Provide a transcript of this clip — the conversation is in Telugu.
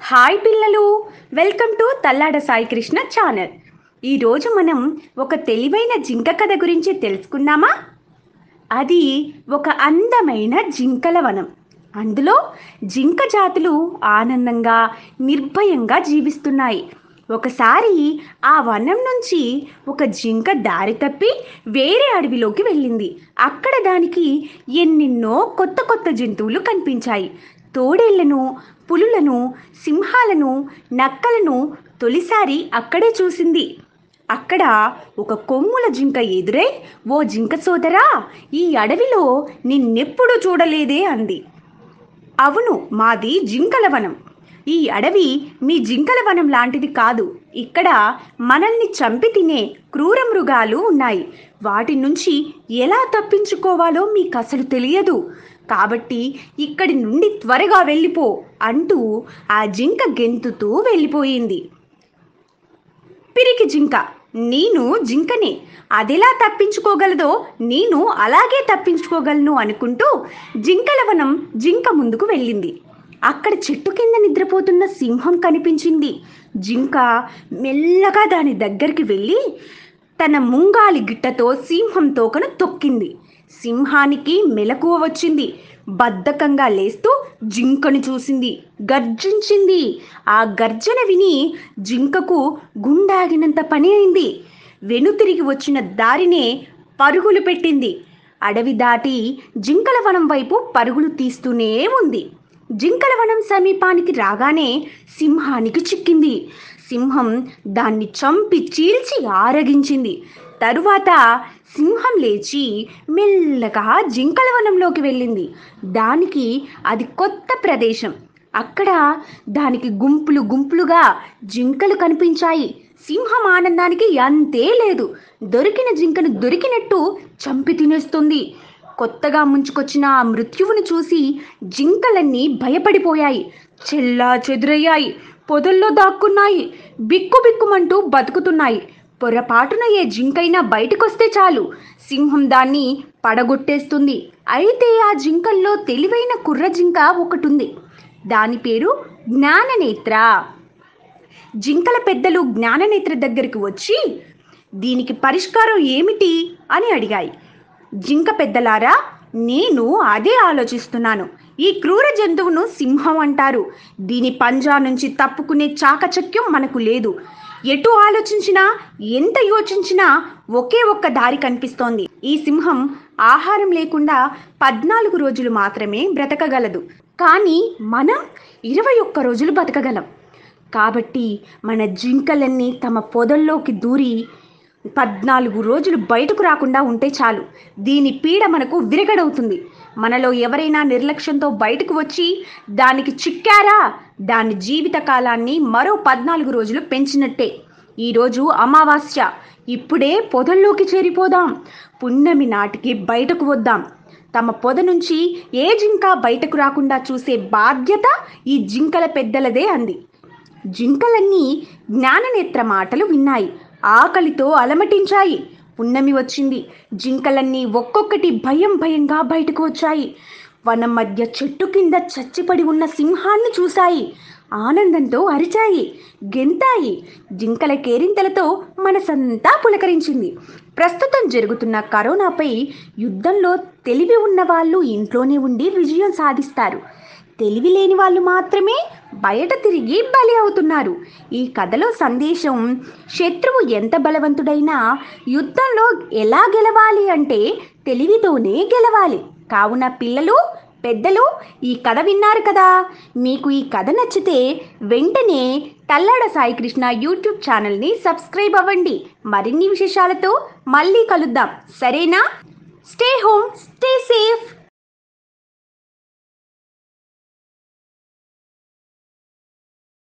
హాయ్ పిల్లలు welcome to Tallada Sai Krishna channel ఈరోజు మనం ఒక తెలివైన జింక కథ గురించి తెలుసుకుందామా అది ఒక అందమైన జింకల వనం అందులో జింక జాతులు ఆనందంగా నిర్భయంగా జీవిస్తున్నాయి ఒకసారి ఆ వనం నుంచి ఒక జింక దారి తప్పి వేరే అడవిలోకి వెళ్ళింది అక్కడ దానికి ఎన్నెన్నో కొత్త కొత్త జంతువులు కనిపించాయి తోడేళ్లను పులులను సింహాలను నక్కలను తొలిసారి అక్కడే చూసింది అక్కడ ఒక కొమ్ముల జింక ఎదురై ఓ జింక సోదరా ఈ అడవిలో నిన్నెప్పుడు చూడలేదే అంది అవును మాది జింకల వనం ఈ అడవి మీ జింకల వనం లాంటిది కాదు ఇక్కడ మనల్ని చంపి తినే క్రూర మృగాలు ఉన్నాయి వాటి నుంచి ఎలా తప్పించుకోవాలో మీకు అసలు తెలియదు కాబట్టి ఇక్కడి నుండి త్వరగా వెళ్ళిపో అంటూ ఆ జింక గెంతుతూ వెళ్ళిపోయింది పిరికి జింక నేను జింకనే అదెలా తప్పించుకోగలదో నేను అలాగే తప్పించుకోగలను అనుకుంటూ జింకల వనం జింక ముందుకు వెళ్ళింది అక్కడ చెట్టు కింద నిద్రపోతున్న సింహం కనిపించింది జింక మెల్లగా దాని దగ్గరికి వెళ్ళి తన ముంగాలి గిట్టతో సింహం తోకను తొక్కింది సింహానికి మెలకువ వచ్చింది బద్ధకంగా లేస్తూ జింకను చూసింది గర్జించింది ఆ గర్జన విని జింకకు గుండాగినంత పని అయింది వెనుతిరిగి వచ్చిన దారినే పరుగులు పెట్టింది అడవి దాటి జింకల వనం వైపు పరుగులు తీస్తూనే ఉంది జింకల వనం సమీపానికి రాగానే సింహానికి చిక్కింది సింహం దాన్ని చంపి చీల్చి ఆరగించింది తరువాత సింహం లేచి మెల్లగా జింకల వనంలోకి వెళ్ళింది దానికి అది కొత్త ప్రదేశం అక్కడ దానికి గుంపులు గుంపులుగా జింకలు కనిపించాయి సింహం ఆనందానికి అంతే లేదు దొరికిన జింకను దొరికినట్టు చంపి తినేస్తుంది కొత్తగా ముంచుకొచ్చిన ఆ మృత్యువును చూసి జింకలన్నీ భయపడిపోయాయి చెల్లా చెదురయ్యాయి పొదల్లో దాక్కున్నాయి బిక్కు బిక్కుమంటూ బతుకుతున్నాయి పొరపాటున ఏ జింకైనా బయటకొస్తే చాలు సింహం దాన్ని పడగొట్టేస్తుంది అయితే ఆ జింకల్లో తెలివైన కుర్ర జింక ఒకటుంది దాని పేరు జ్ఞాననేత్ర జింకల పెద్దలు జ్ఞాననేత్ర దగ్గరికి వచ్చి దీనికి పరిష్కారం ఏమిటి అని అడిగాయి జింక పెద్దలారా నేను అదే ఆలోచిస్తున్నాను ఈ క్రూర జంతువును సింహం అంటారు దీని పంజా నుంచి తప్పుకునే చాకచక్యం మనకు లేదు ఎటు ఆలోచించినా ఎంత యోచించినా ఒకే ఒక్క దారి కనిపిస్తోంది ఈ సింహం ఆహారం లేకుండా పద్నాలుగు రోజులు మాత్రమే బ్రతకగలదు కానీ మనం ఇరవై ఒక్క రోజులు బతకగలం కాబట్టి మన జింకలన్నీ తమ పొదల్లోకి దూరి పద్నాలుగు రోజులు బయటకు రాకుండా ఉంటే చాలు దీని పీడ మనకు విరగడవుతుంది మనలో ఎవరైనా నిర్లక్ష్యంతో బయటకు వచ్చి దానికి చిక్కారా దాని జీవిత కాలాన్ని మరో పద్నాలుగు రోజులు పెంచినట్టే ఈరోజు అమావాస్య ఇప్పుడే పొదల్లోకి చేరిపోదాం పున్నమి నాటికి బయటకు వద్దాం తమ పొద నుంచి ఏ జింక బయటకు రాకుండా చూసే బాధ్యత ఈ జింకల పెద్దలదే అంది జింకలన్నీ జ్ఞాననేత్ర మాటలు విన్నాయి ఆకలితో అలమటించాయి పున్నమి వచ్చింది జింకలన్నీ ఒక్కొక్కటి భయం భయంగా బయటకు వచ్చాయి వనం మధ్య చెట్టు కింద చచ్చిపడి ఉన్న సింహాన్ని చూశాయి ఆనందంతో అరిచాయి గెంతాయి జింకల కేరింతలతో మనసంతా పులకరించింది ప్రస్తుతం జరుగుతున్న కరోనాపై యుద్ధంలో తెలివి ఉన్న వాళ్ళు ఇంట్లోనే ఉండి విజయం సాధిస్తారు తెలివి లేని వాళ్ళు మాత్రమే బయట తిరిగి బలి అవుతున్నారు ఈ కథలో సందేశం శత్రువు ఎంత బలవంతుడైనా యుద్ధంలో ఎలా గెలవాలి అంటే తెలివితోనే గెలవాలి కావున పిల్లలు పెద్దలు ఈ కథ విన్నారు కదా మీకు ఈ కథ నచ్చితే వెంటనే తల్లాడ సాయి కృష్ణ యూట్యూబ్ ఛానల్ని సబ్స్క్రైబ్ అవ్వండి మరిన్ని విశేషాలతో మళ్ళీ కలుద్దాం సరేనా స్టే హోమ్ స్టే సేఫ్